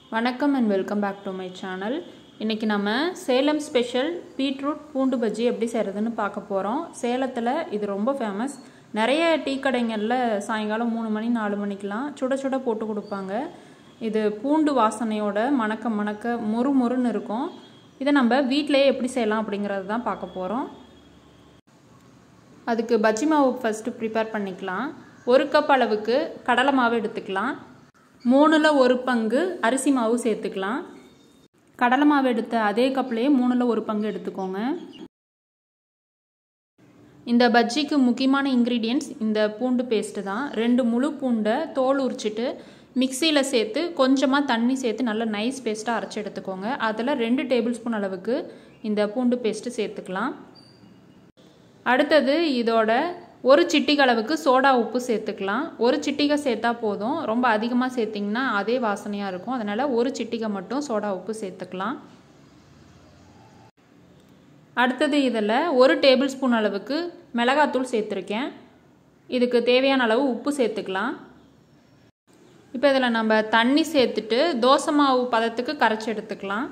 வணக்கம் and welcome back to my channel இன்றைக்கி நம்ம சேலம் ஸ்பெஷல் பீட்ரூட் பூண்டு பஜ்ஜி எப்படி செய்கிறதுன்னு பார்க்க போகிறோம் சேலத்தில் இது ரொம்ப ஃபேமஸ் நிறைய டீ கடைங்களில் சாயங்காலம் மூணு மணி நாலு மணிக்கெலாம் சுட சுட போட்டு கொடுப்பாங்க இது பூண்டு வாசனையோட மணக்க மணக்க மொறு மொறுன்னு இருக்கும் இதை நம்ம வீட்டிலேயே எப்படி செய்யலாம் அப்படிங்கிறது தான் பார்க்க போகிறோம் அதுக்கு பஜ்ஜி மாவு ஃபஸ்ட்டு ப்ரிப்பேர் பண்ணிக்கலாம் ஒரு கப் அளவுக்கு கடலை மாவு எடுத்துக்கலாம் மூணில் ஒரு பங்கு அரிசி மாவு சேர்த்துக்கலாம் கடலை மாவு எடுத்த அதே கப்லேயே மூணில் ஒரு பங்கு எடுத்துக்கோங்க இந்த பஜ்ஜிக்கு முக்கியமான இன்க்ரீடியன்ட்ஸ் இந்த பூண்டு பேஸ்ட்டு தான் ரெண்டு முழு பூண்டை தோல் உரிச்சிட்டு மிக்சியில் சேர்த்து கொஞ்சமாக தண்ணி சேர்த்து நல்லா நைஸ் பேஸ்ட்டாக அரைச்சி எடுத்துக்கோங்க அதில் ரெண்டு டேபிள் ஸ்பூன் அளவுக்கு இந்த பூண்டு பேஸ்ட்டு சேர்த்துக்கலாம் அடுத்தது இதோட ஒரு சிட்டிகை அளவுக்கு சோடா உப்பு சேர்த்துக்கலாம் ஒரு சிட்டிகை சேர்த்தா போதும் ரொம்ப அதிகமாக சேர்த்திங்கன்னா அதே வாசனையாக இருக்கும் அதனால் ஒரு சிட்டிகை மட்டும் சோடா உப்பு சேர்த்துக்கலாம் அடுத்தது இதில் ஒரு டேபிள் ஸ்பூன் அளவுக்கு மிளகாத்தூள் சேர்த்துருக்கேன் இதுக்கு தேவையான அளவு உப்பு சேர்த்துக்கலாம் இப்போ இதில் நம்ம தண்ணி சேர்த்துட்டு தோசை மாவு பதத்துக்கு கரைச்சி எடுத்துக்கலாம்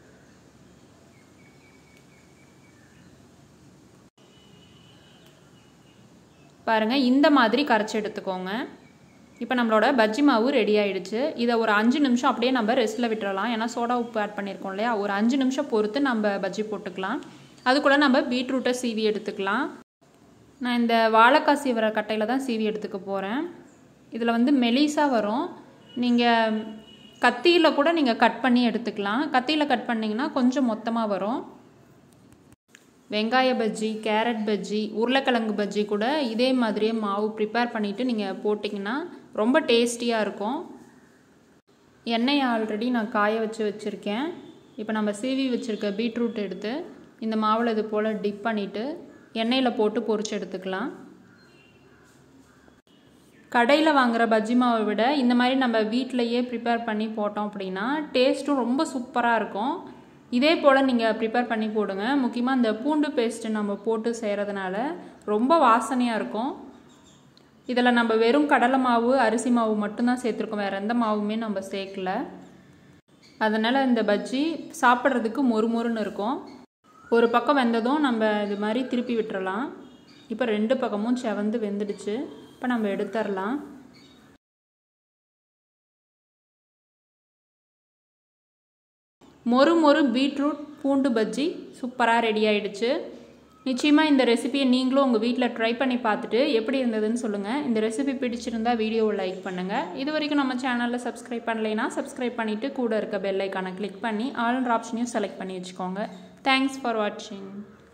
பாருங்கள் இந்த மாதிரி கரைச்சி எடுத்துக்கோங்க இப்போ நம்மளோட பஜ்ஜி மாவு ரெடி ஆகிடுச்சு இதை ஒரு அஞ்சு நிமிஷம் அப்படியே நம்ம ரெஸ்ட்டில் விட்டுறலாம் ஏன்னா சோடா உப்பு ஆட் பண்ணியிருக்கோம் இல்லையா ஒரு அஞ்சு நிமிஷம் பொறுத்து நம்ம பஜ்ஜி போட்டுக்கலாம் அது கூட நம்ம பீட்ரூட்டை சீவி எடுத்துக்கலாம் நான் இந்த வாழைக்காய் சீவர கட்டையில் தான் சீவி எடுத்துக்க போகிறேன் இதில் வந்து மெலிசாக வரும் நீங்கள் கத்தியில் கூட நீங்கள் கட் பண்ணி எடுத்துக்கலாம் கத்தியில் கட் பண்ணிங்கன்னா கொஞ்சம் மொத்தமாக வரும் வெங்காய பஜ்ஜி கேரட் பஜ்ஜி உருளைக்கிழங்கு பஜ்ஜி கூட இதே மாதிரியே மாவு ப்ரிப்பேர் பண்ணிவிட்டு நீங்கள் போட்டிங்கன்னா ரொம்ப டேஸ்டியாக இருக்கும் எண்ணெய் ஆல்ரெடி நான் காய வச்சு வச்சுருக்கேன் இப்போ நம்ம சீவி வச்சுருக்க பீட்ரூட் எடுத்து இந்த மாவில் இது போல் டிப் பண்ணிவிட்டு எண்ணெயில் போட்டு பொரிச்சு எடுத்துக்கலாம் கடையில் வாங்குகிற பஜ்ஜி மாவை விட இந்த மாதிரி நம்ம வீட்டிலையே ப்ரிப்பேர் பண்ணி போட்டோம் அப்படின்னா டேஸ்ட்டும் ரொம்ப சூப்பராக இருக்கும் இதே போல் நீங்கள் ப்ரிப்பேர் பண்ணி போடுங்க முக்கியமாக இந்த பூண்டு பேஸ்ட்டு நம்ம போட்டு செய்கிறதுனால ரொம்ப வாசனையாக இருக்கும் இதில் நம்ம வெறும் கடலை மாவு அரிசி மாவு மட்டும்தான் சேர்த்துருக்கோம் வேறு எந்த மாவுமே நம்ம சேர்க்கல அதனால் இந்த பஜ்ஜி சாப்பிட்றதுக்கு மொறு மொறுன்னு இருக்கும் ஒரு பக்கம் வெந்ததும் நம்ம இது மாதிரி திருப்பி விட்டுறலாம் இப்போ ரெண்டு பக்கமும் செவந்து வெந்துடுச்சு இப்போ நம்ம எடுத்துடலாம் மொறு மொறு பீட்ரூட் பூண்டு பஜ்ஜி சூப்பராக ரெடி ஆயிடுச்சு நிச்சயமாக இந்த ரெசிபியை நீங்களும் உங்கள் வீட்டில் ட்ரை பண்ணி பார்த்துட்டு எப்படி இருந்ததுன்னு சொல்லுங்கள் இந்த ரெசிபி பிடிச்சிருந்தா வீடியோவை லைக் பண்ணுங்கள் இது வரைக்கும் நம்ம சேனலில் சப்ஸ்கிரைப் பண்ணலைன்னா சப்ஸ்கிரைப் பண்ணிவிட்டு கூட இருக்க பெல் ஐக்கானை கிளிக் பண்ணி ஆல் ஆப்ஷனையும் செலக்ட் பண்ணி வச்சுக்கோங்க தேங்க்ஸ் ஃபார் வாட்சிங்